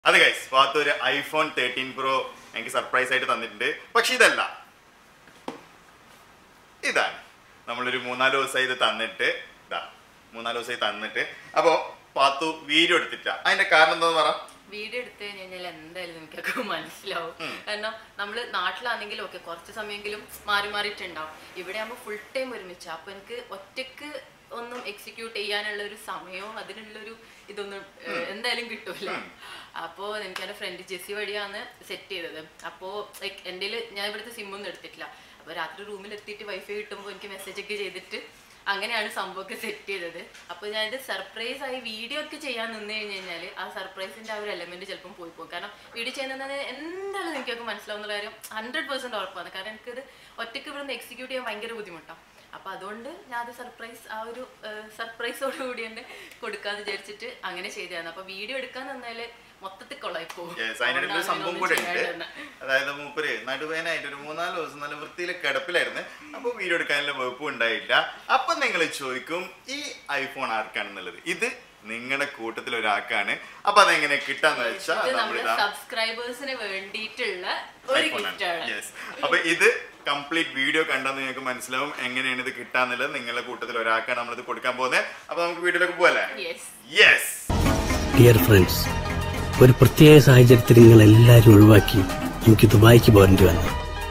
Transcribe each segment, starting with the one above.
അത് ഗൈസ് ഭാഗത്ത് ഒരു ഐഫോൺ തേർട്ടീൻ പ്രോ എനിക്ക് സർപ്രൈസ് ആയിട്ട് തന്നിട്ടുണ്ട് പക്ഷെ ഇതല്ല ഇതാണ് നമ്മളൊരു മൂന്നാല് ദിവസമായി ഇത് തന്നിട്ട് ഇതാ മൂന്നാല് ദിവസമായി തന്നിട്ട് അപ്പോ പാത്തു വീഡിയോ എടുത്തിട്ട അതിന്റെ കാരണം എന്താന്ന് പറ വീഡിയോ എടുത്തു കഴിഞ്ഞാൽ എന്തായാലും നിങ്ങൾക്കൊക്കെ മനസ്സിലാവും കാരണം നമ്മൾ നാട്ടിലാണെങ്കിലും ഒക്കെ കുറച്ച് സമയമെങ്കിലും മാറി മാറിയിട്ടുണ്ടാവും ഇവിടെ ആകുമ്പോൾ ഫുൾ ടൈം ഒരുമിച്ച അപ്പൊ എനിക്ക് ഒറ്റക്ക് ഒന്നും എക്സിക്യൂട്ട് ചെയ്യാനുള്ള ഒരു സമയവും അതിനുള്ളൊരു ഇതൊന്നും ഏഹ്, എന്തായാലും കിട്ടൂല അപ്പോ എനിക്ക് എന്റെ ഫ്രണ്ട് ജെസ്സി വഴിയാണ് സെറ്റ് ചെയ്തത് അപ്പോ ലൈക്ക് എൻ്റെ ഞാൻ ഇവിടുത്തെ സിമ്മൊന്നും എടുത്തിട്ടില്ല അപ്പൊ രാത്രി റൂമിൽ എത്തിയിട്ട് വൈഫൈ കിട്ടുമ്പോൾ എനിക്ക് മെസ്സേജ് ഒക്കെ ചെയ്തിട്ട് അങ്ങനെയാണ് സംഭവമൊക്കെ സെറ്റ് ചെയ്തത് അപ്പോൾ ഞാൻ ഇത് സർപ്രൈസ് ആയി വീഡിയോ ഒക്കെ ചെയ്യാൻ നിന്ന് കഴിഞ്ഞ് കഴിഞ്ഞാൽ ആ സർപ്രൈസിന്റെ ആ ഒരു എലമെന്റ് ചിലപ്പം പോയി പോകും കാരണം വീഡിയോ ചെയ്യുന്നത് എന്തായാലും എനിക്കൊക്കെ മനസ്സിലാവുന്ന കാര്യം ഹൺഡ്രഡ് പെർസെന്റ് ഉറപ്പാണ് കാരണം എനിക്കിത് ഒറ്റയ്ക്ക് ഇവിടുന്ന് എക്സിക്യൂട്ട് ചെയ്യാൻ ഭയങ്കര ബുദ്ധിമുട്ടാണ് അപ്പൊ അതുകൊണ്ട് ഞാൻ അത് സർപ്രൈസ് ആ ഒരു സർപ്രൈസോട് കൂടി തന്നെ കൊടുക്കാന്ന് വിചാരിച്ചിട്ട് അങ്ങനെ ചെയ്തതാണ് അപ്പൊ വീഡിയോ എടുക്കാൻ നിന്നാല് മൊത്തത്തിൽ കൊള്ളായി പോകും Yes, അതിനിടയിൽ ഒരു സംഭവം കൂടെ ഉണ്ട് അതായത് മൂപ്പര് നടുവേനായിട്ട് ഒരു മൂന്നാല് ദിവസം നല്ല വൃത്തിയിൽ കിടപ്പിലായിരുന്നു അപ്പൊ വീഡിയോ എടുക്കാനുള്ള വകുപ്പ് ഉണ്ടായില്ല അപ്പൊ നിങ്ങൾ ചോദിക്കും ഈ ഐഫോൺ ആർക്കാണെന്നുള്ളത് ഇത് നിങ്ങളുടെ കൂട്ടത്തിൽ ഒരാൾക്കാണ് അപ്പൊ അതെങ്ങനെ കിട്ടാന്ന് വെച്ചാൽ ഇത് നമ്മുടെ നമ്മളിതാ സബ്സ്ക്രൈബേഴ്സിന് വേണ്ടിയിട്ടുള്ള ഒരു iPhone ആണ്. ഗിഫ്റ്റ് ആണ് Yes. അപ്പൊ ഇത് കംപ്ലീറ്റ് വീഡിയോ കണ്ടാൽ നിങ്ങൾക്ക് മനസ്സിലാവും എങ്ങനെയാണ് ഇത് കിട്ടാന്നുള്ളത് നിങ്ങളുടെ കൂട്ടത്തിൽ ഒരാൾക്കാണ് നമ്മളിത് കൊടുക്കാൻ പോകുന്നത് അപ്പൊ നമുക്ക് വീഡിയോയിലേക്ക് പോകല്ലേ യെസ് യെസ് ഡിയർ ഫ്രണ്ട്സ് ഒരു പ്രത്യേക സാഹചര്യത്തിൽ നിങ്ങൾ എല്ലാവരും ഒഴിവാക്കി എനിക്ക് ദുബായിക്ക് പോരേണ്ടി വന്നു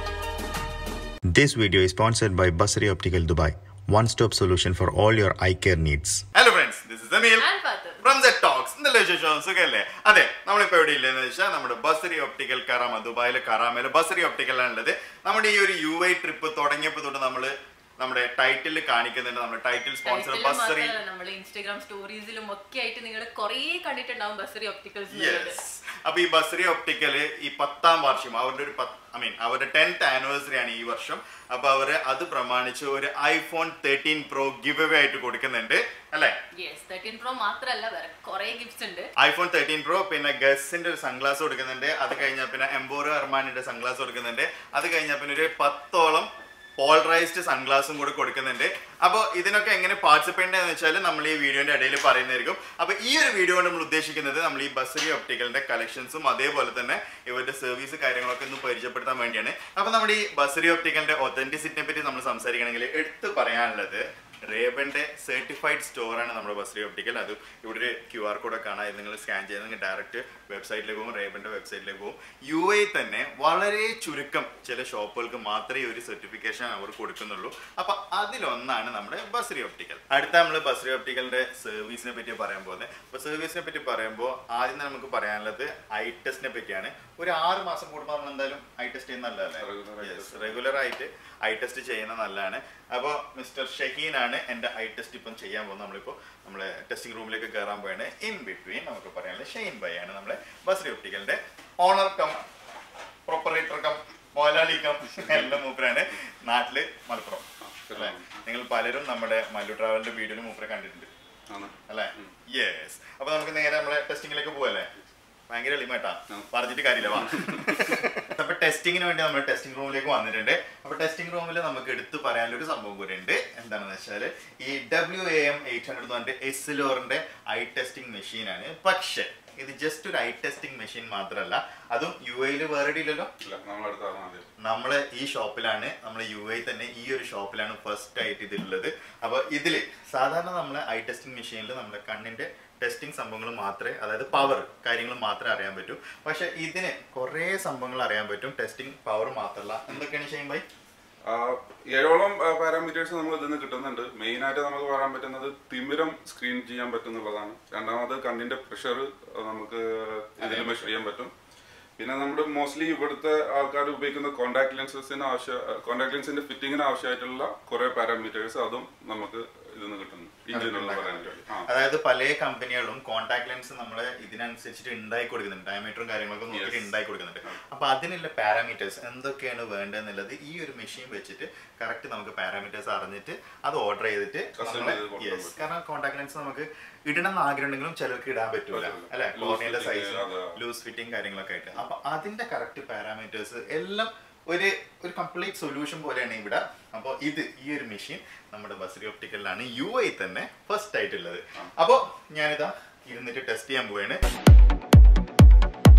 This video is sponsored by Basri Optical Dubai, one stop solution for all your eye care needs. Hello friends this is Ameel ഞാൻ പാത്തു ഫ്രം ദ ടോക്സ് എന്നുള്ള വിശേഷം സുഖല്ലേ അതെ നമ്മളിപ്പോ എവിടെ ഇല്ലെന്ന് വെച്ചാൽ നമ്മുടെ ബസറി ഒപ്റ്റിക്കൽ കറാമ ദുബായിലെ കറാമയിലെ ബസറി ഒപ്റ്റിക്കലാണുള്ളത് നമ്മുടെ ഈ ഒരു യു ഐ ട്രിപ്പ് തുടങ്ങിയപ്പോൾ തൊട്ട് നമ്മള് നമ്മുടെ ടൈറ്റിൽ കാണിക്കുന്നുണ്ട് നമ്മുടെ ടൈറ്റിൽ സ്പോൺസർ ടൈറ്റിലും ബസറി മാത്രമല്ല, നമ്മുടെ ഇൻസ്റ്റാഗ്രാം സ്റ്റോറീസിലും ഒക്കെ ആയിട്ട് നിങ്ങൾ കുറേ കണ്ടിട്ടുണ്ടാവും ബസറി ഒപ്റ്റിക്കൽസ് യെസ് അപ്പൊ ഈ ബസറി ഒപ്റ്റിക്കല് ഈ പത്താം വാർഷികം അവരുടെ ഒരു ഐ മീൻ അവരുടെ ടെൻത്ത് ആനിവേഴ്സറി ആണ് ഈ വർഷം അപ്പൊ അവര് അത് പ്രമാണിച്ച് ഒരു iPhone thirteen pro giveaway ആയിട്ട് കൊടുക്കുന്നുണ്ട് അല്ലെ യെസ് തേർട്ടീൻ പ്രോ മാത്രമല്ല വേറെ കുറേ ഗിഫ്റ്റ്സ് ഉണ്ട് ഐഫോൺ തേർട്ടീൻ പ്രോ പിന്നെ ഗസിന്റെ ഒരു സൺഗ്ലാസ് കൊടുക്കുന്നുണ്ട് അത് കഴിഞ്ഞാൽ പിന്നെ എംബോറോ അർമാനിന്റെ സൺഗ്ലാസ് കൊടുക്കുന്നുണ്ട് അത് കഴിഞ്ഞാൽ പിന്നെ ഒരു പത്തോളം പോളറൈസ്ഡ് സൺഗ്ലാസും കൂടെ കൊടുക്കുന്നുണ്ട് അപ്പോൾ ഇതിനൊക്കെ എങ്ങനെ പാർട്ടിസിപ്പേറ്റ് എന്ന് വെച്ചാൽ നമ്മൾ ഈ വീഡിയോന്റെ ഇടയിൽ പറയുന്നതായിരിക്കും അപ്പോൾ ഈ ഒരു വീഡിയോ കൊണ്ട് നമ്മൾ ഉദ്ദേശിക്കുന്നത് നമ്മൾ ഈ ബസറി ഒപ്റ്റിക്കലിന്റെ കളക്ഷൻസും അതേപോലെ തന്നെ ഇവരുടെ സർവീസ് കാര്യങ്ങളൊക്കെ ഒന്ന് പരിചയപ്പെടുത്താൻ വേണ്ടിയാണ് അപ്പോൾ നമ്മുടെ ഈ ബസറി ഒപ്റ്റിക്കലിന്റെ ഒത്തന്റിസിറ്റിനെ പറ്റി നമ്മൾ സംസാരിക്കണമെങ്കിൽ എടുത്തു പറയാനുള്ളത് റേബന്റെ സർട്ടിഫൈഡ് സ്റ്റോറാണ് നമ്മുടെ ബസ്രി ഒപ്റ്റിക്കൽ അത് ഇവിടെ ഒരു ക്യു ആർ കോഡ് കാണാം ഇത് നിങ്ങൾ സ്കാൻ ചെയ്ത് നിങ്ങൾ ഡയറക്റ്റ് വെബ്സൈറ്റിലേക്ക് പോകും റേബന്റെ വെബ്സൈറ്റിലേക്ക് പോകും യു എ തന്നെ വളരെ ചുരുക്കം ചില ഷോപ്പുകൾക്ക് മാത്രമേ ഈ ഒരു സർട്ടിഫിക്കേഷൻ അവർ കൊടുക്കുന്നുള്ളൂ അപ്പൊ അതിലൊന്നാണ് നമ്മുടെ ബസ്രി ഒപ്റ്റിക്കൽ അടുത്ത നമ്മൾ ബസ്രി ഒപ്റ്റിക്കലിന്റെ സർവീസിനെ പറ്റി പറയാൻ പോകുന്നത് അപ്പൊ സർവീസിനെ പറ്റി പറയുമ്പോൾ ആദ്യം തന്നെ നമുക്ക് പറയാനുള്ളത് ഐ ടെസ്റ്റിനെ പറ്റിയാണ് ഒരു ആറ് മാസം കൂടുമ്പോൾ നമ്മൾ എന്തായാലും ഐ ടെസ്റ്റ് ചെയ്യുന്ന നല്ലതല്ലേ റെഗുലർ ആയിട്ട് ഐ ടെസ്റ്റ് ചെയ്യുന്ന നല്ലതാണ് അപ്പോൾ മിസ്റ്റർ ഷഹീൻ ആണ് എൻ്റെ ഐ ടെസ്റ്റ് ഇപ്പം ചെയ്യാൻ പോകുന്നത് നമ്മളിപ്പോൾ നമ്മളെ ടെസ്റ്റിംഗ് റൂമിലേക്ക് കയറാൻ പോയാണ് ഇൻ ബിറ്റ്വീൻ നമുക്ക് പറയാനുള്ളത് ഷെയ്ൻ ബൈ ആണ് നമ്മളെ ബസ്രി ഒപ്റ്റിക്കലിന്റെ ഓണർ കം പ്രൊപ്പറേറ്റർ കം മോലാളി കം എല്ലാം മൂപ്പരാണ് നാട്ടില് മലപ്പുറം അല്ലേ നിങ്ങൾ പലരും നമ്മുടെ മല്ലു ട്രാവലിന്റെ വീഡിയോയിൽ മൂപ്പരെ കണ്ടിട്ടുണ്ട് അല്ലേ യെസ് അപ്പൊ നമുക്ക് നേരെ നമ്മളെ ടെസ്റ്റിംഗിലേക്ക് പോവല്ലേ ഭയങ്കര എളിമേട്ടാ പറഞ്ഞിട്ട് കാര്യമില്ല വാ അപ്പൊ ടെസ്റ്റിങ്ങിന് വേണ്ടി നമ്മൾ ടെസ്റ്റിംഗ് റൂമിലേക്ക് വന്നിട്ടുണ്ട് അപ്പൊ ടെസ്റ്റിംഗ് റൂമിൽ നമുക്ക് എടുത്തു പറയാനുള്ള ഒരു സംഭവം കൂടി ഉണ്ട് എന്താണെന്ന് വെച്ചാൽ ഈ W A M eight hundred എന്ന് പറഞ്ഞിട്ട് എസ്ലോറിന്റെ ഐ ടെസ്റ്റിംഗ് മെഷീനാണ് പക്ഷെ ഇത് ജസ്റ്റ് ഒരു ഐ ടെസ്റ്റിംഗ് മെഷീൻ മാത്രമല്ല അതും യു എയിൽ വേറെ ഇല്ലല്ലോ ഇല്ല നമ്മളടുത്ത് പറഞ്ഞാൽ മതി നമ്മള് ഈ ഷോപ്പിലാണ് നമ്മൾ യു എ തന്നെ ഈ ഒരു ഷോപ്പിലാണ് ഫസ്റ്റ് ആയിട്ട് ഇതുള്ളത് അപ്പൊ ഇതില് സാധാരണ നമ്മളെ ഐ ടെസ്റ്റിംഗ് മെഷീനിൽ നമ്മുടെ കണ്ണിന്റെ ടെസ്റ്റിംഗ് സംഭവങ്ങൾ മാത്രമേ അതായത് പവർ കാര്യങ്ങൾ മാത്രമേ അറിയാൻ പറ്റൂ പക്ഷെ ഇതിന് കുറേ സംഭവങ്ങൾ അറിയാൻ പറ്റും ടെസ്റ്റിംഗ് പവർ മാത്രമല്ല എന്തൊക്കെയാണ് ഷെയ്ൻ ബൈ ആ, ഏഴോളം പാരാമീറ്റേഴ്സ് നമ്മൾ ഇതിൽ നിന്ന് കിട്ടുന്നുണ്ട് മെയിൻ ആയിട്ട് നമുക്ക് പറയാൻ പറ്റുന്നത് തിമിരം സ്ക്രീൻ ചെയ്യാൻ പറ്റുന്നുള്ളതാണ് രണ്ടാമത് കണ്ണിന്റെ പ്രഷർ നമുക്ക് ഇതിൽ മെഷർ ചെയ്യാൻ പറ്റും പിന്നെ നമ്മുടെ മോസ്റ്റ്ലി ഇവിടുത്തെ ആൾക്കാർ ഉപയോഗിക്കുന്ന കോണ്ടാക്ട് ലെൻസസിന് ആവശ്യ കോണ്ടാക്ട് ലെൻസിന്റെ ഫിറ്റിങ്ങിന് ആവശ്യമായിട്ടുള്ള കുറെ പാരാമീറ്റേഴ്സ് അതും നമുക്ക് ഇതിൽ നിന്ന് കിട്ടുന്നു ഇഞ്ചിനുള്ള പാരാമീറ്റർ ആ അതായത് പല കമ്പനികളും കോൺടാക്ട് ലെൻസ് നമ്മളെ ഇതിനനുസരിച്ചിട്ട് ഉണ്ടായി കൊടുക്കുന്നുണ്ട് ഡയമീറ്ററും കാര്യങ്ങളൊക്കെ നോക്കിയിട്ട് Yes. ഉണ്ടായി കൊടുക്കുന്നുണ്ട് അപ്പൊ അതിനുള്ള പാരാമീറ്റേഴ്സ് എന്തൊക്കെയാണ് വേണ്ടതെന്നുള്ളത് ഈ ഒരു മെഷീൻ വെച്ചിട്ട് കറക്റ്റ് നമുക്ക് പാരാമീറ്റേഴ്സ് അറിഞ്ഞിട്ട് അത് ഓർഡർ ചെയ്തിട്ട് Custom നമ്മളെ- ചെയ്ത് കൊടുക്കാൻ yes. പറ്റും. കാരണം കോൺടാക്ട് ലെൻസ് നമുക്ക് ഇടണം എന്ന് ആഗ്രഹം ഉണ്ടെങ്കിലും ചിലർക്ക് ഇടാൻ പറ്റൂല പറ്റില്ല. അല്ലെ Loose കോർണിയുടെ fitting, സൈസ് അതെ. ലൂസ് ഫിറ്റിംഗ് കാര്യങ്ങളൊക്കെ ആയിട്ട് അപ്പൊ അതിന്റെ കറക്റ്റ് പാരാമീറ്റേഴ്സ് എല്ലാം ഒരു ഒരു കംപ്ലീറ്റ് സൊല്യൂഷൻ പോലെയാണ് ഇവിടെ അപ്പോൾ ഇത് ഈ ഒരു മെഷീൻ നമ്മുടെ ബസറി ഒപ്റ്റിക്കലിലാണ് യു ഐ തന്നെ ഫസ്റ്റ് ആയിട്ടുള്ളത് അപ്പോൾ ഞാനിതാ ഇരുന്നിട്ട് ടെസ്റ്റ് ചെയ്യാൻ പോവാണ്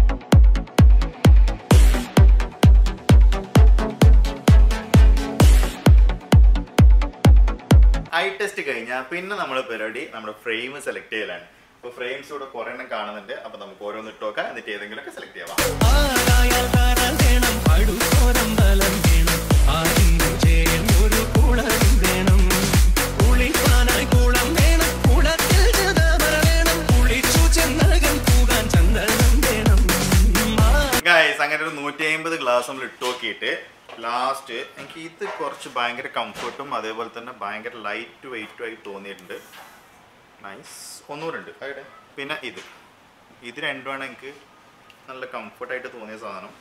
ഐ ടെസ്റ്റ് കഴിഞ്ഞാൽ പിന്നെ നമ്മുടെ പരിപാടി നമ്മുടെ ഫ്രെയിം സെലക്ട് ചെയ്യലാണ് അപ്പോൾ ഫ്രെയിംസ് ഇവിടെ കുറേ എണ്ണം കാണുന്നുണ്ട് അപ്പോൾ നമുക്ക് ഓരോന്ന് ഇട്ട് നോക്കാം എന്നിട്ട് ഏതെങ്കിലുമൊക്കെ സെലക്ട് ചെയ്യാം ആരായാൽ താരാൽ വേണം പടുത്തോരം ബലം വേണം ആരിനു ചേരും ഒരു കുളരും വേണം കുളിപ്പാനായി കുളം വേണം കുളത്തിൽ ചിതവര വേണം കുളിച്ചു ചെന്നകം പോകാൻ ചന്ദനം വേണം ആ ഗായ്സ് അങ്ങനെ ഒരു നൂറ്റി അമ്പത് ഗ്ലാസ് നമ്മൾ ഇട്ട് നോക്കിയിട്ട് ലാസ്റ്റ് എനിക്ക് ഇത് കുറച്ച് ഭയങ്കര കംഫർട്ടും അതേപോലെ തന്നെ ഭയങ്കര ലൈറ്റ് വെയിറ്റും ആയി തോന്നിയിട്ടുണ്ട് നൈസ് ഒന്നുകൂടെ അവിടെ പിന്നെ ഇത് ഇത് രണ്ടുമാണ് എനിക്ക് നല്ല കംഫർട്ടായിട്ട് തോന്നിയ സാധനം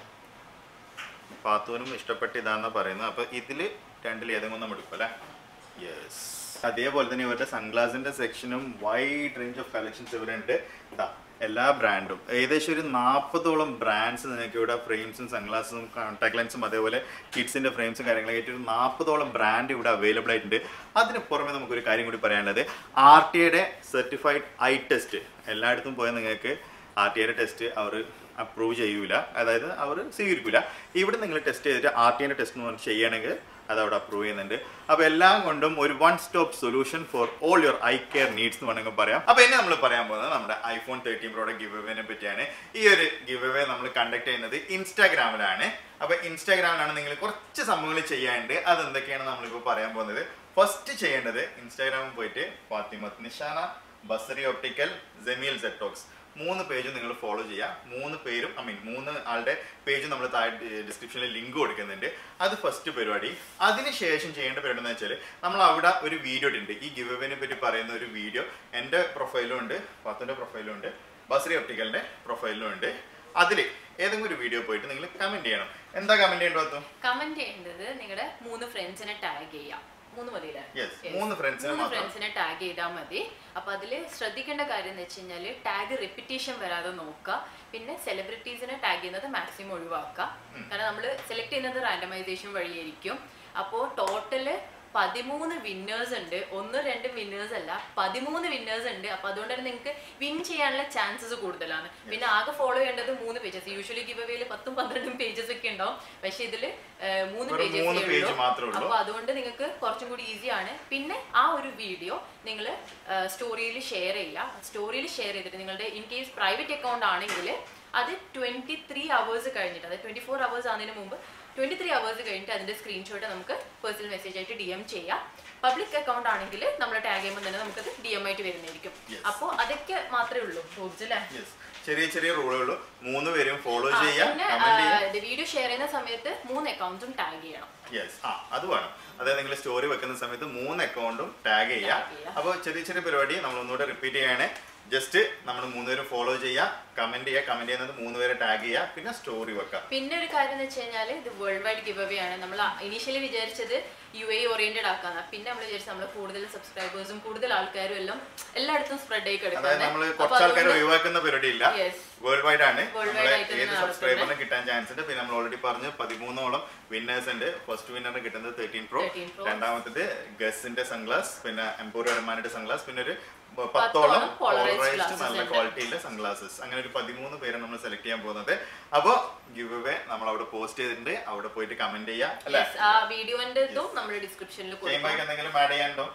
പാത്തൂനും ഇഷ്ടപ്പെട്ട ഇതാണെന്ന് പറയുന്നത് അപ്പോൾ ഇതിൽ രണ്ടിൽ ഏതെങ്കിലും നമ്മൾ എടുക്കും അല്ലേ യെസ് അതേപോലെ തന്നെ ഇവരുടെ സൺഗ്ലാസിന്റെ സെക്ഷനും വൈഡ് റേഞ്ച് ഓഫ് കളക്ഷൻസ് ഇവിടെ ഉണ്ട് ഇതാ എല്ലാ ബ്രാൻഡും ഏകദേശം ഒരു നാൽപ്പതോളം ബ്രാൻഡ്സ് നിങ്ങൾക്ക് ഇവിടെ ഫ്രെയിംസും സൺഗ്ലാസും കോൺടാക്ട് ലെൻസും അതേപോലെ കിഡ്സിന്റെ ഫ്രെയിംസും കാര്യങ്ങളൊക്കെ ആയിട്ട് ഒരു നാൽപ്പതോളം ബ്രാൻഡ് ഇവിടെ അവൈലബിൾ ആയിട്ടുണ്ട് അതിന് പുറമെ നമുക്കൊരു കാര്യം കൂടി പറയാനുള്ളത് ആർ ടി ഐയുടെ സർട്ടിഫൈഡ് ഐ ടെസ്റ്റ് എല്ലായിടത്തും പോയാൽ നിങ്ങൾക്ക് ആർ ടി ഐയുടെ ടെസ്റ്റ് അവർ അപ്രൂവ് ചെയ്യൂല അതായത് അവർ സ്വീകരിക്കില്ല ഇവിടെ നിങ്ങൾ ടെസ്റ്റ് ചെയ്തിട്ട് ആർ ടി ഐൻ്റെ ടെസ്റ്റ് എന്ന് പറഞ്ഞ് ചെയ്യണമെങ്കിൽ അത് അവിടെ അപ്രൂവ് ചെയ്യുന്നുണ്ട് അപ്പോൾ എല്ലാം കൊണ്ടും ഒരു one stop solution for all your eye care needs എന്ന് വേണമെങ്കിൽ പറയാം അപ്പോൾ ഇനി നമ്മൾ പറയാൻ പോകുന്നത് നമ്മുടെ ഐഫോൺ തേർട്ടീൻ പ്രോയുടെ ഗിവ് അവേനെ പറ്റിയാണ് ഈ ഒരു ഗിവ് അവേ നമ്മൾ കണ്ടക്ട് ചെയ്യുന്നത് ഇൻസ്റ്റാഗ്രാമിലാണ് അപ്പോൾ ഇൻസ്റ്റാഗ്രാമിലാണ് നിങ്ങൾ കുറച്ച് സംഭവങ്ങൾ ചെയ്യാനുണ്ട് അതെന്തൊക്കെയാണ് നമ്മളിപ്പോൾ പറയാൻ പോകുന്നത് ഫസ്റ്റ് ചെയ്യേണ്ടത് ഇൻസ്റ്റാഗ്രാമിൽ പോയിട്ട് ഫാത്തിമത്ത് നിഷാന ബസറി ഒപ്റ്റിക്കൽ ജമീൽ സെറ്റോക്സ് മൂന്ന് പേജും നിങ്ങൾ ഫോളോ ചെയ്യുക മൂന്ന് പേരും ഐ മീൻ മൂന്ന് ആളുടെ പേജ് നമ്മൾ താഴെ ഡിസ്ക്രിപ്ഷനിൽ ലിങ്ക് കൊടുക്കുന്നുണ്ട് അത് ഫസ്റ്റ് പരിപാടി അതിനുശേഷം ചെയ്യേണ്ട പരിപാടി എന്ന് വെച്ചാൽ നമ്മൾ അവിടെ ഒരു വീഡിയോ ഉണ്ട് ഈ ഗിവ് അവേനെ പറ്റി പറയുന്ന ഒരു വീഡിയോ എൻ്റെ പ്രൊഫൈലും ഉണ്ട് പത്തിൻ്റെ പ്രൊഫൈലും ഉണ്ട് ബസറി ഒപ്റ്റിക്കലിൻ്റെ പ്രൊഫൈലും ഉണ്ട് അതിൽ ഏതെങ്കിലും ഒരു വീഡിയോ പോയിട്ട് നിങ്ങൾ കമൻറ്റ് ചെയ്യണം എന്താ കമൻറ്റ് ചെയ്യേണ്ടത് പത്തും കമന്റ് ചെയ്യേണ്ടത് നിങ്ങളുടെ മൂന്ന് ഫ്രണ്ട്സിനെ ടാഗ് ചെയ്യാം മൂന്ന് മതിയില്ലേ Yes, മൂന്ന് friends നെ മൂന്ന് മാത്രം. ഫ്രണ്ട്സിനെ ടാഗ് ചെയ്താൽ മതി അപ്പൊ അതില് ശ്രദ്ധിക്കേണ്ട കാര്യം എന്ന് വെച്ച് കഴിഞ്ഞാല് ടാഗ് റിപ്പിറ്റേഷൻ വരാതെ നോക്കുക പിന്നെ സെലിബ്രിറ്റീസിനെ ടാഗ് ചെയ്യുന്നത് മാക്സിമം ഒഴിവാക്കുക കാരണം നമ്മൾ സെലക്ട് ചെയ്യുന്നത് റാൻഡമൈസേഷൻ വഴിയായിരിക്കും അപ്പോൾ ടോട്ടല് പതിമൂന്ന് വിന്നേഴ്സ് ഉണ്ട് ഒന്ന് രണ്ട് വിന്നേഴ്സ് അല്ല പതിമൂന്ന് വിന്നേഴ്സ് ഉണ്ട് അപ്പൊ അതുകൊണ്ട് തന്നെ നിങ്ങൾക്ക് വിൻ ചെയ്യാനുള്ള ചാൻസസ് കൂടുതലാണ് പിന്നെ ആകെ ഫോളോ ചെയ്യേണ്ടത് മൂന്ന് പേജസ് യൂഷ്വലി ഗിവ് അവേയിൽ പത്തും പന്ത്രണ്ടും പേജസ് ഒക്കെ ഉണ്ടാവും പക്ഷെ ഇതില് ഏർ, മൂന്ന് വെറും മൂന്ന് പേജസ് page മാത്രമേ ഉള്ളൂ. അപ്പൊ അതുകൊണ്ട് നിങ്ങൾക്ക് കുറച്ചും കൂടി ഈസിയാണ് പിന്നെ ആ ഒരു വീഡിയോ നിങ്ങൾ സ്റ്റോറിയിൽ ഷെയർ ചെയ്യുക സ്റ്റോറിയിൽ ഷെയർ ചെയ്തിട്ട് നിങ്ങളുടെ ഇൻ കേസ് പ്രൈവറ്റ് അക്കൗണ്ട് ആണെങ്കിൽ അത് ട്വന്റി ത്രീ അവേഴ്സ് കഴിഞ്ഞിട്ട് അതായത് ട്വന്റി ഫോർ അവേഴ്സ് ആകുന്നതിന് മുമ്പ് ട്വന്റി ത്രീ അവേഴ്സ് കഴിഞ്ഞിട്ട് അതിന്റെ സ്ക്രീൻഷോട്ട് നമുക്ക് പേഴ്സണൽ മെസ്സേജ് ആയിട്ട് ഡി എം ചെയ്യാം പബ്ലിക് അക്കൗണ്ട് ആണെങ്കിൽ നമ്മൾ ടാഗ് ചെയ്യുമ്പോൾ തന്നെ നമുക്കത് ഡി എം ആയിട്ട് വരുന്നതായിരിക്കും Yes. അപ്പോൾ അതൊക്കെ മാത്രമേ ഉള്ളൂ റൂൾസ് അല്ലേ യെസ് ചെറിയ ചെറിയ റൂളുള്ളൂ മൂന്ന് പേരും ഫോളോ ആ, ചെയ്യുക പിന്നെ കമന്റ് ചെയ്യുക വീഡിയോ ഷെയർ ചെയ്യുന്ന സമയത്ത് മൂന്ന് അക്കൗണ്ട്സും ടാഗ് ചെയ്യണം യെസ് ആ അത് വേണം അതായത് നിങ്ങൾ സ്റ്റോറി വെക്കുന്ന സമയത്ത് മൂന്ന് അക്കൗണ്ടും ടാഗ് ചെയ്യുക Tag ചെയ്യുക. അപ്പോൾ ചെറിയ ചെറിയ പരിപാടി നമ്മൾ ഒന്നുകൂടെ റിപ്പീറ്റ് ചെയ്യാണ് ജസ്റ്റ് നമ്മൾ മൂന്നുപേരും ഫോളോ ചെയ്യുക കമന്റ് ചെയ്യുക കമന്റ് ചെയ്യുന്നത് മൂന്ന് പേരെ ടാഗ് ചെയ്യുക പിന്നെ സ്റ്റോറി വെക്കുക പിന്നെ ഒരു കാര്യം എന്ന് വെച്ച് കഴിഞ്ഞാൽ ഇത് വേൾഡ് വൈഡ് ഗിവ് അവേ ആണ് നമ്മൾ ഇനീഷ്യലി വിചാരിച്ചത് യു എ ഓറിയന്റഡ് ആക്കാന്ന് പിന്നെ നമ്മൾ വിചാരിച്ചത് നമ്മൾ കൂടുതൽ സബ്സ്ക്രൈബേഴ്സും കൂടുതൽ ആൾക്കാരും എല്ലാം എല്ലായിടത്തും സ്പ്രെഡ് ആയി അതായത് നമ്മൾ കിടക്കുന്നത് കുറച്ച് ആൾക്കാർ ഒഴിവാക്കുന്ന പരിപാടി ഇല്ല Yes. വേൾഡ് വൈഡ് ആണ് World നമ്മളെ wide ആയിട്ട് ഏത് തന്നെ സബ്സ്ക്രൈബറിന് കിട്ടാൻ ചാൻസ് ഉണ്ട് പിന്നെ നമ്മൾ ഓൾറെഡി പറഞ്ഞു പതിമൂന്നോളം വിന്നേഴ്സ് ഉണ്ട് ഫസ്റ്റ് വിന്നറിന് കിട്ടുന്നത് തേർട്ടീൻ പ്രോ 13 Pro. രണ്ടാമത്തത് ഗസിന്റെ സൺഗ്ലാസ് പിന്നെ എംപോറിയോ അരമാനയുടെ സൺഗ്ലാസ് പിന്നെ ഒരു പത്തോളം പത്തോളം polarized പോളറൈസ്ഡ് glasses നല്ല ഉണ്ട്. ക്വാളിറ്റിയിലെ സൺഗ്ലാസസ് അങ്ങനെ ഒരു പതിമൂന്ന് പേരെ നമ്മൾ സെലക്ട് ചെയ്യാൻ പോകുന്നത് അപ്പോൾ ഗിവ് അവേ നമ്മൾ അവിടെ പോസ്റ്റ് ചെയ്തിട്ടുണ്ട് അവിടെ പോയിട്ട് കമന്റ് ചെയ്യാം അല്ലേ Yes, ആ വീഡിയോന്റെ ഇതും നമ്മൾ ഡിസ്ക്രിപ്ഷനിൽ ചെയ്യുമ്പോൾ കൊടുക്കും എന്തെങ്കിലും ആഡ് ചെയ്യാനുണ്ടോ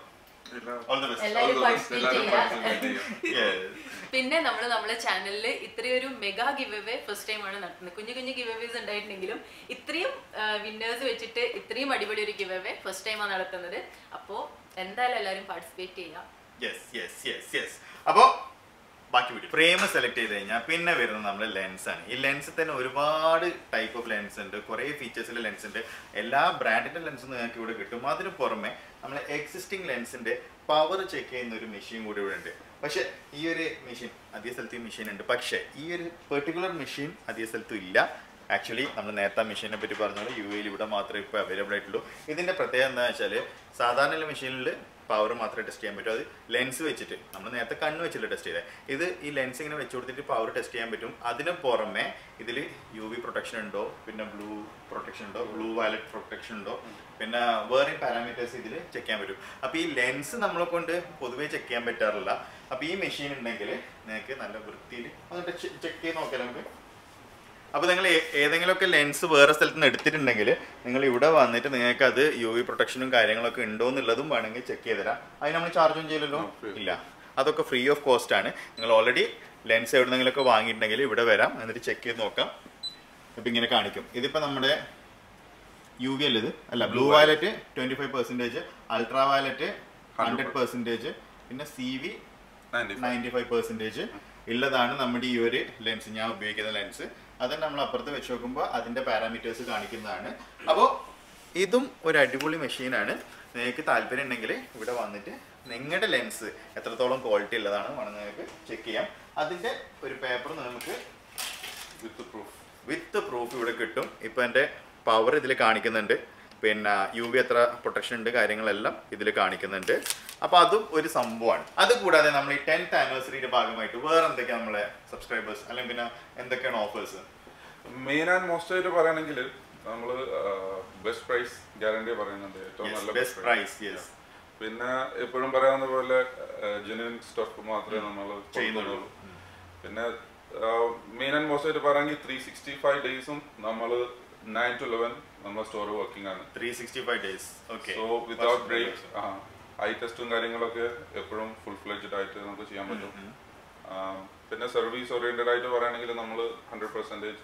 ഓൾ ദി ബെസ്റ്റ് എല്ലാവരും participate എല്ലാവരും ചെയ്യുക. participate ചെയ്യുക. പിന്നെ നമ്മൾ നമ്മുടെ ചാനലിൽ ഇത്രയൊരു mega giveaway first time ആണ് നടത്തുന്നത് കുഞ്ഞു കുഞ്ഞു ഗിവ് അവേസ് ഉണ്ടായിട്ടുണ്ടെങ്കിലും ഇത്രയും വിന്നേഴ്സ് വെച്ചിട്ട് ഇത്രയും അടിപൊളി ഒരു ഗിവ് അവേ ഫസ്റ്റ് ടൈമാണ് നടത്തുന്നത് അപ്പോൾ എന്തായാലും എല്ലാവരും പാർട്ടിസിപ്പേറ്റ് ചെയ്യാം യെസ് യെസ് യെസ് യെസ് അപ്പോൾ ബാക്കി വീഡിയോ ഫ്രെയിം സെലക്ട് ചെയ്ത് കഴിഞ്ഞാൽ പിന്നെ വരുന്നത് നമ്മുടെ ലെൻസ് ആണ് ഈ ലെൻസിൽ തന്നെ ഒരുപാട് ടൈപ്പ് ഓഫ് ലെൻസ് ഉണ്ട് കുറേ ഫീച്ചേഴ്സിലെ ലെൻസ് ഉണ്ട് എല്ലാ ബ്രാൻഡിന്റെ ലെൻസും നിങ്ങൾക്ക് ഇവിടെ കിട്ടും അതിന് പുറമെ നമ്മൾ എക്സിസ്റ്റിംഗ് ലെൻസിന്റെ പവർ ചെക്ക് ചെയ്യുന്ന ഒരു മെഷീൻ കൂടി ഇവിടെ ഉണ്ട് പക്ഷെ ഈ ഒരു മെഷീൻ അധിക സ്ഥലത്ത് ഈ മെഷീൻ ഉണ്ട് പക്ഷേ ഈ ഒരു പെർട്ടിക്കുലർ മെഷീൻ അധിക സ്ഥലത്തും ഇല്ല ആക്ച്വലി നമ്മൾ നേരത്തെ മെഷീനെ പറ്റി പറഞ്ഞോളൂ യു എയിൽ ഇവിടെ മാത്രമേ ഇപ്പോൾ അവൈലബിൾ ആയിട്ടുള്ളൂ ഇതിന്റെ പ്രത്യേകത എന്താ വെച്ചാൽ സാധാരണ മെഷീനിൽ പവർ മാത്രമേ ടെസ്റ്റ് ചെയ്യാൻ പറ്റൂ അത് ലെൻസ് വെച്ചിട്ട് നമ്മൾ നേരത്തെ കണ്ണ് വെച്ചില്ല ടെസ്റ്റ് ചെയ്തത് ഇത് ഈ ലെൻസ് ഇങ്ങനെ വെച്ച് കൊടുത്തിട്ട് പവർ ടെസ്റ്റ് ചെയ്യാൻ പറ്റും അതിന് പുറമെ ഇതിൽ യു വി പ്രൊട്ടക്ഷൻ ഉണ്ടോ പിന്നെ ബ്ലൂ പ്രൊട്ടക്ഷൻ ഉണ്ടോ ബ്ലൂ വയലറ്റ് പ്രൊട്ടക്ഷൻ ഉണ്ടോ പിന്നെ വേറെ പാരാമീറ്റേഴ്സ് ഇതിൽ ചെക്ക് ചെയ്യാൻ പറ്റും അപ്പോൾ ഈ ലെൻസ് നമ്മളെ കൊണ്ട് പൊതുവേ ചെക്ക് ചെയ്യാൻ പറ്റാറില്ല അപ്പോൾ ഈ മെഷീൻ ഉണ്ടെങ്കിൽ നിങ്ങൾക്ക് നല്ല വൃത്തിയിൽ എന്നിട്ട് ചെക്ക് ചെയ്ത് നോക്കിയാൽ നമുക്ക് അപ്പോൾ നിങ്ങൾ ഏതെങ്കിലുമൊക്കെ ലെൻസ് വേറെ സ്ഥലത്ത് നിന്ന് എടുത്തിട്ടുണ്ടെങ്കിൽ നിങ്ങൾ ഇവിടെ വന്നിട്ട് നിങ്ങൾക്ക് അത് യു വി പ്രൊട്ടക്ഷനും കാര്യങ്ങളൊക്കെ ഉണ്ടോ എന്നുള്ളതും വേണമെങ്കിൽ ചെക്ക് ചെയ്ത് തരാം അതിന് നമ്മൾ ചാർജും ചെയ്യില്ലല്ലോ ഇല്ല അതൊക്കെ ഫ്രീ ഓഫ് കോസ്റ്റ് ആണ് നിങ്ങൾ ഓൾറെഡി ലെൻസ് എവിടെന്നെങ്കിലുമൊക്കെ വാങ്ങിയിട്ടുണ്ടെങ്കിൽ ഇവിടെ വരാം എന്നിട്ട് ചെക്ക് ചെയ്ത് നോക്കാം ഇപ്പം ഇങ്ങനെ കാണിക്കും ഇതിപ്പോൾ നമ്മുടെ യു വി അല്ലത് അല്ല blue violet twenty five percentage ultra violet hundred percentage പിന്നെ C V ninety ninety five percentage ഉള്ളതാണ് നമ്മുടെ ഈ ഒരു ലെൻസ് ഞാൻ ഉപയോഗിക്കുന്ന ലെൻസ് അത് നമ്മൾ അപ്പുറത്ത് വെച്ച് നോക്കുമ്പോൾ അതിൻ്റെ പാരാമീറ്റേഴ്സ് കാണിക്കുന്നതാണ് അപ്പോൾ ഇതും ഒരു അടിപൊളി മെഷീനാണ് നിങ്ങൾക്ക് താല്പര്യം ഉണ്ടെങ്കിൽ ഇവിടെ വന്നിട്ട് നിങ്ങളുടെ ലെൻസ് എത്രത്തോളം ക്വാളിറ്റി ഉള്ളതാണ് വേണം നിങ്ങൾക്ക് ചെക്ക് ചെയ്യാം അതിൻ്റെ ഒരു പേപ്പർ നമുക്ക് വിത്ത് പ്രൂഫ് വിത്ത് പ്രൂഫ് ഇവിടെ കിട്ടും ഇപ്പം എൻ്റെ പവർ ഇതിൽ കാണിക്കുന്നുണ്ട് പിന്നെ യു വി എത്ര പ്രൊട്ടക്ഷൻ ഉണ്ട് കാര്യങ്ങളെല്ലാം ഇതിൽ കാണിക്കുന്നുണ്ട് അപ്പോൾ അതും ഒരു സംഭവമാണ് അത് കൂടാതെ നമ്മൾ ഈ ടെൻത്ത് ആനിവേഴ്സറിയുടെ ഭാഗമായിട്ട് വേറെ എന്തൊക്കെയാണ് നമ്മളെ സബ്സ്ക്രൈബേഴ്സ് അല്ലെങ്കിൽ പിന്നെ എന്തൊക്കെയാണ് ഓഫേഴ്സ് മെയിൻ ആൻഡ് മോസ്റ്റ് ആയിട്ട് പറയുകയാണെങ്കിൽ നമ്മൾ ബെസ്റ്റ് പ്രൈസ് ഗ്യാരണ്ടി പറയുന്നുണ്ട് ഏറ്റവും നല്ല ബെസ്റ്റ് പ്രൈസ് യെസ് പിന്നെ എപ്പോഴും പറയാവുന്ന പോലെ ജെന്യൂൻ സ്റ്റഫ് മാത്രമേ നമ്മൾ ചെയ്യുന്നുള്ളൂ. പിന്നെ മെയിൻ ആൻഡ് മോസ്റ്റ് ആയിട്ട് പറയുകയാണെങ്കിൽ ത്രീ സിക്സ്റ്റി ഫൈവ് ഡേയ്സും നമ്മൾ നയൻ ടു ലെവൻ നമ്മുടെ സ്റ്റോർ വർക്കിംഗ് ആണ് three sixty five days okay so without break eye ടെസ്റ്റും കാര്യങ്ങളൊക്കെ എപ്പോഴും ഫുൾ ഫ്ലെജ്ഡ് ആയിട്ട് നമുക്ക് ചെയ്യാൻ പറ്റും ആ, പിന്നെ സർവീസ് ഓറിയന്റഡ് ആയിട്ട് പറയുകയാണെങ്കിൽ നമ്മൾ ഹൺഡ്രഡ് പെർസെൻറ്റേജ്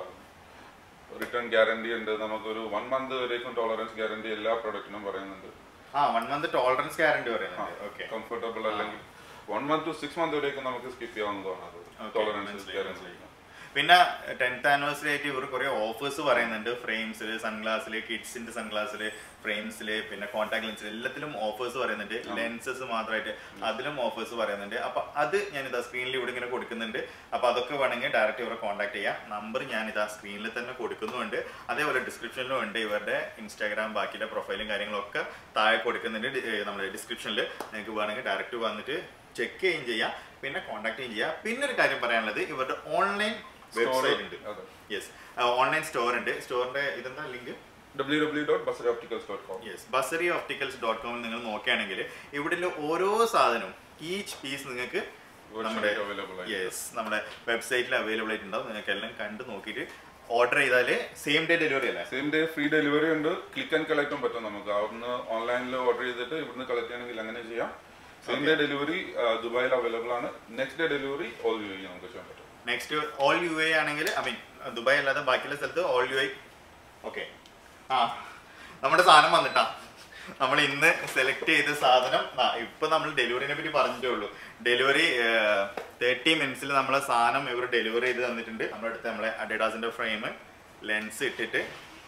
റിട്ടേൺ ഗ്യാരണ്ടി ഉണ്ട് നമുക്കൊരു വൺ മന്ത് വരേക്കും ടോളറൻസ് ഗ്യാരണ്ടി എല്ലാ പ്രൊഡക്റ്റിനും പറയുന്നുണ്ട് ആ വൺ മന്ത് ടോളറൻസ് ഗ്യാരണ്ടി പറയുന്നുണ്ട് ഓക്കെ കംഫർട്ടബിൾ അല്ലെങ്കിൽ one month to six month വരേക്കും നമുക്ക് സ്കിപ്പ് ചെയ്യാവുന്നതാണ് അത് ടോളറൻസ് ഗ്യാരണ്ടി പിന്നെ ടെൻത്ത് ആനിവേഴ്സറി ആയിട്ട് ഇവർ കുറെ ഓഫേഴ്സ് പറയുന്നുണ്ട് ഫ്രെയിംസിൽ സൺഗ്ലാസിൽ കിഡ്സിന്റെ സൺഗ്ലാസിൽ ഫ്രെയിംസിൽ പിന്നെ കോൺടാക്ട് ലെൻസിൽ എല്ലാത്തിലും ഓഫേഴ്സ് പറയുന്നുണ്ട് ലെൻസസ് മാത്രമായിട്ട് അതിലും ഓഫേഴ്സ് പറയുന്നുണ്ട് അപ്പൊ അത് ഞാൻ ഇതാ സ്ക്രീനിൽ ഇവിടെ ഇങ്ങനെ കൊടുക്കുന്നുണ്ട് അപ്പൊ അതൊക്കെ വേണമെങ്കിൽ ഡയറക്റ്റ് ഇവരെ കോൺടാക്ട് ചെയ്യാം നമ്പർ ഞാൻ ഇതാ സ്ക്രീനിൽ തന്നെ കൊടുക്കുന്നുണ്ട് അതേപോലെ ഡിസ്ക്രിപ്ഷനിലും ഉണ്ട് ഇവരുടെ ഇൻസ്റ്റാഗ്രാം ബാക്കിയുള്ള പ്രൊഫൈലും കാര്യങ്ങളൊക്കെ താഴെ കൊടുക്കുന്നുണ്ട് ഡി- ഏർ നമ്മുടെ ഡിസ്ക്രിപ്ഷനിൽ നിങ്ങൾക്ക് വേണമെങ്കിൽ ഡയറക്റ്റ് വന്നിട്ട് ചെക്ക് ചെയ്യുകയും ചെയ്യാം പിന്നെ കോൺടാക്ട് ചെയ്യുകയും ചെയ്യാം പിന്നെ ഒരു കാര്യം പറയാനുള്ളത് ഇവരുടെ ഓൺലൈൻ വെബ്സൈറ്റ് ഉണ്ട് അതെ. യെസ് ഓൺലൈൻ സ്റ്റോർ ഉണ്ട് സ്റ്റോറിന്റെ ഇതെന്താ ലിങ്ക് ഡബ്ല്യൂ ഡബ്ല്യൂ ഡോട്ട് ബസറി ഓപ്റ്റിക്കൽസ് ഡോട്ട് കോം യെസ് ബസറി ഓപ്റ്റിക്കൽസ് ഡോട്ട് കോമിൽ നിങ്ങൾ നോക്കുകയാണെങ്കിൽ ഇവിടെ ഓരോ സാധനവും ഈച്ച് പീസ് നിങ്ങൾക്ക് നമ്മുടെ available ആയിരിക്കും. യെസ് നമ്മുടെ വെബ്സൈറ്റിൽ അവൈലബിൾ ആയിട്ടുണ്ടാവും നിങ്ങൾക്ക് എല്ലാം കണ്ട് നോക്കിയിട്ട് ഓർഡർ ചെയ്താല് സെയിം ഡേ ഡെലിവറി അല്ലേ സെയിം ഡേ ഫ്രീ ഡെലിവറി ഉണ്ട് ക്ലിക്ക് ആൻഡ് കളക്റ്റും പറ്റും നമുക്ക് അവിടുന്ന് ഓൺലൈനിൽ ഓർഡർ ചെയ്തിട്ട് ഇവിടുന്ന് കളക്ട് ചെയ്യണമെങ്കിൽ അങ്ങനെ ചെയ്യാം സെയിം ഡേ ഡെലിവറി ദുബായിൽ അവൈലബിൾ ആണ് next day delivery all U നമുക്ക് ചെയ്യാൻ പറ്റും നെക്സ്റ്റ് ഓൾ യു എ ആണെങ്കിൽ ഐ മീൻ ദുബായ് അല്ലാതെ ബാക്കിയുള്ള സ്ഥലത്ത് ഓൾ യു ഐ ഓക്കെ ആ നമ്മുടെ സാധനം വന്നിട്ടാ നമ്മൾ ഇന്ന് സെലക്ട് ചെയ്ത സാധനം ആ, ഇപ്പൊ നമ്മൾ ഡെലിവറിനെ പറ്റി പറഞ്ഞിട്ടേ ഉള്ളൂ ഡെലിവറി തേർട്ടി മിനിറ്റ്സിൽ നമ്മളെ സാധനം ഇവർ ഡെലിവറി ചെയ്ത് തന്നിട്ടുണ്ട് നമ്മുടെ അടുത്ത് നമ്മളെ അഡിഡാസിന്റെ ഫ്രെയിം ലെൻസ് ഇട്ടിട്ട്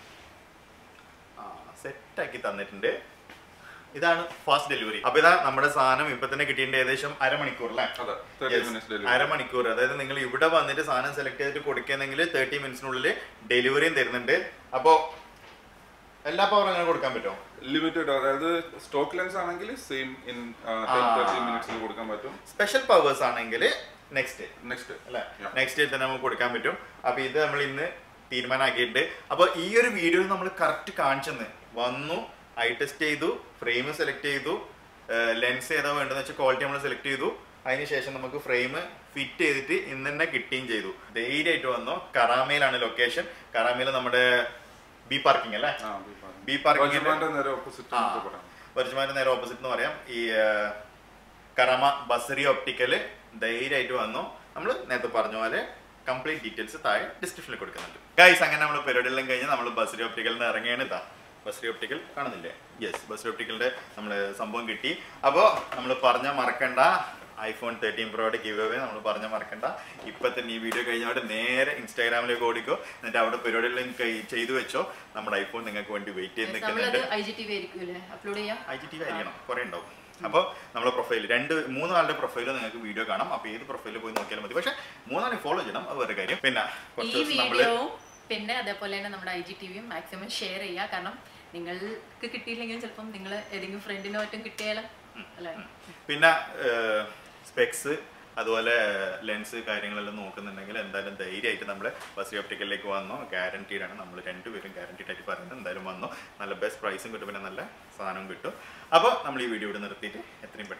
ആ സെറ്റാക്കി തന്നിട്ടുണ്ട് ഇതാണ് ഫാസ്റ്റ് ഡെലിവറി അപ്പൊ ഇതാ നമ്മുടെ സാധനം ഇപ്പൊ തന്നെ കിട്ടിയിട്ടുണ്ട് ഏകദേശം അരമണിക്കൂർ അല്ലേ അതെ തേർട്ടി Yes. മിനിറ്റ്സ് ഡെലിവറി അരമണിക്കൂർ അതായത് നിങ്ങൾ ഇവിടെ വന്നിട്ട് സാധനം സെലക്ട് ചെയ്തിട്ട് കൊടുക്കുന്നെങ്കിൽ തേർട്ടി മിനിറ്റ്സിനുള്ളിൽ ഡെലിവറിയും തരുന്നുണ്ട് അപ്പോ എല്ലാ പവറും അങ്ങനെ കൊടുക്കാൻ പറ്റുമോ ലിമിറ്റഡ് അതായത് സ്റ്റോക്ക് ലെൻസ് ആണെങ്കിൽ സെയിം ഇൻ തേർട്ടി മിനിറ്റ്സിൽ കൊടുക്കാൻ പറ്റും സ്പെഷ്യൽ പവേഴ്സ് ആണെങ്കിൽ നെക്സ്റ്റ് നെക്സ്റ്റ് അല്ലെ നെക്സ്റ്റ് ഡേ തന്നെ നമുക്ക് കൊടുക്കാൻ പറ്റും അപ്പൊ ഇത് നമ്മൾ ഇന്ന് തീരുമാനമാക്കിയിട്ടുണ്ട് അപ്പൊ ഈ ഒരു വീഡിയോ നമ്മൾ കറക്റ്റ് കാണിച്ചെന്ന് വന്നു ഐ ടെസ്റ്റ് ചെയ്തു ഫ്രെയിം സെലക്ട് ചെയ്തു ലെൻസ് ഏതാ വേണ്ടതെന്ന് വെച്ചാൽ ക്വാളിറ്റി നമ്മൾ സെലക്ട് ചെയ്തു അതിനുശേഷം നമുക്ക് ഫ്രെയിം ഫിറ്റ് ചെയ്തിട്ട് ഇന്ന് തന്നെ കിട്ടുകയും ചെയ്തു ധൈര്യമായിട്ട് വന്നു കറാമയിലാണ് ലൊക്കേഷൻ കറാമയിൽ നമ്മുടെ ബി പാർക്കിംഗ് അല്ലേ ബി പാർക്കിംഗ് നേരെ ഓപ്പോസിറ്റ് ആ. നമുക്ക് പറയാം വർജ്മാന്റെ നേരെ ഓപ്പോസിറ്റ് എന്ന് പറയാം ഈ ആ, കറമ ബസറി ഒപ്റ്റിക്കല് ധൈര്യമായിട്ട് വന്നു നമ്മൾ നേരത്തെ പറഞ്ഞ പോലെ കംപ്ലീറ്റ് ഡീറ്റെയിൽസ് താഴെ ഡിസ്ക്രിപ്ഷനിൽ കൊടുക്കുന്നുണ്ട് ഗൈസ് അങ്ങനെ നമ്മൾ പരിപാടിയെല്ലാം കഴിഞ്ഞ് നമ്മൾ ബസറി ഒപ്റ്റിക്കലിൽ നിന്ന് ഇറങ്ങിയാണ് ഇതാ ബസറി ഒപ്റ്റിക്കൽ കാണുന്നില്ലേ യെസ് ബസറി ഒപ്റ്റിക്കലിന്റെ നമ്മൾ സംഭവം കിട്ടി അപ്പോൾ നമ്മൾ പറഞ്ഞ മറക്കണ്ട ഐഫോൺ തേർട്ടീൻ പ്രോയുടെ ഗിവ് അവേ നമ്മൾ പറഞ്ഞ മറക്കണ്ട ഇപ്പൊ തന്നെ ഈ വീഡിയോ കഴിഞ്ഞാൽ നേരെ ഇൻസ്റ്റാഗ്രാമിലേക്ക് ഓടിക്കോ എന്നിട്ട് അവിടെ പരിപാടിയെല്ലാം കഴി- ചെയ്തു വെച്ചോ നമ്മുടെ ഐഫോൺ നിങ്ങൾക്ക് വേണ്ടി വെയിറ്റ് ചെയ്ത് നമ്മളത് നിൽക്കുന്നുണ്ട് ഐ ജി ടി വി ആയിരിക്കും അപ്ലോഡ് ചെയ്യാം ഐ ടി ടി ആയിരിക്കണം കുറെ ഉണ്ടാവും അപ്പോൾ നമ്മുടെ പ്രൊഫൈൽ രണ്ട് മൂന്നാളുടെ പ്രൊഫൈൽ നിങ്ങൾക്ക് വീഡിയോ കാണാം അപ്പോൾ ഏത് പ്രൊഫൈലിൽ പോയി നോക്കിയാലും മതി പക്ഷേ മൂന്നാളെ ഫോളോ ചെയ്യണം അത് വേറെ കാര്യം പിന്നെ ഈ കുറച്ച് ദിവസം നമ്മൾ വീഡിയോവും പിന്നെ അതേപോലെ തന്നെ നമ്മുടെ ഐ ജി ടി വിയും മാക്സിമം ഷെയർ ചെയ്യുക കാരണം നിങ്ങൾക്ക് കിട്ടിയില്ലെങ്കിലും ചിലപ്പം നിങ്ങൾ ഏതെങ്കിലും ഫ്രണ്ടിനോ മറ്റും കിട്ടിയാലും അല്ലേ പിന്നെ സ്പെക്സ് അതുപോലെ ലെൻസ് കാര്യങ്ങളെല്ലാം നോക്കുന്നുണ്ടെങ്കിൽ എന്തായാലും ധൈര്യമായിട്ട് നമ്മൾ ബസ് ഒപ്റ്റിക്കലിലേക്ക് വന്നോ ഗ്യാരണ്ടീഡ് ആണ് നമ്മൾ രണ്ടുപേരും ഗ്യാരണ്ടീഡ് ആയിട്ട് പറയുന്നത് എന്തായാലും വന്നോ നല്ല ബെസ്റ്റ് പ്രൈസും കിട്ടും പിന്നെ നല്ല സാധനവും കിട്ടും അപ്പോൾ നമ്മൾ ഈ വീഡിയോ ഇവിടെ നിർത്തിയിട്ട് എത്രയും പെട്ടെന്ന്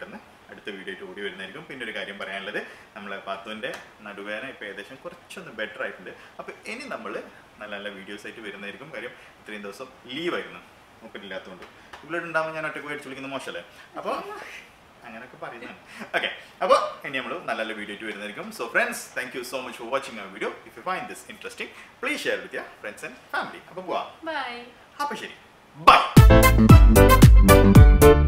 അടുത്ത വീഡിയോ ആയിട്ട് ഓടി വരുന്നതായിരിക്കും പിന്നെ ഒരു കാര്യം പറയാനുള്ളത് നമ്മളെ പാത്തുവിൻ്റെ നടുവേദന ഇപ്പോൾ ഏകദേശം കുറച്ചൊന്ന് ബെറ്റർ ആയിട്ടുണ്ട് അപ്പോൾ ഇനി നമ്മൾ നല്ല നല്ല വീഡിയോസ് ആയിട്ട് വരുന്നതായിരിക്കും കാര്യം ഇത്രയും ദിവസം ലീവായിരുന്നു മൂപ്പരില്ലാത്തതുകൊണ്ട് ഇവിടെ ഉണ്ടാകുമ്പോൾ ഞാൻ ഒറ്റക്ക് മേടിച്ച് വിളിക്കുന്ന മോശമല്ലേ അപ്പോൾ അങ്ങനെയൊക്കെ പറയുന്നതാണ് ഓക്കെ അപ്പോൾ ഇനി നമ്മൾ നല്ല നല്ല വീഡിയോ ആയിട്ട് വരുന്നതായിരിക്കും so friends thank you so much for watching ആ video if you find this interesting please share with your friends and family അപ്പോൾ പോവാം ബൈ അപ്പോൾ ശരി ബൈ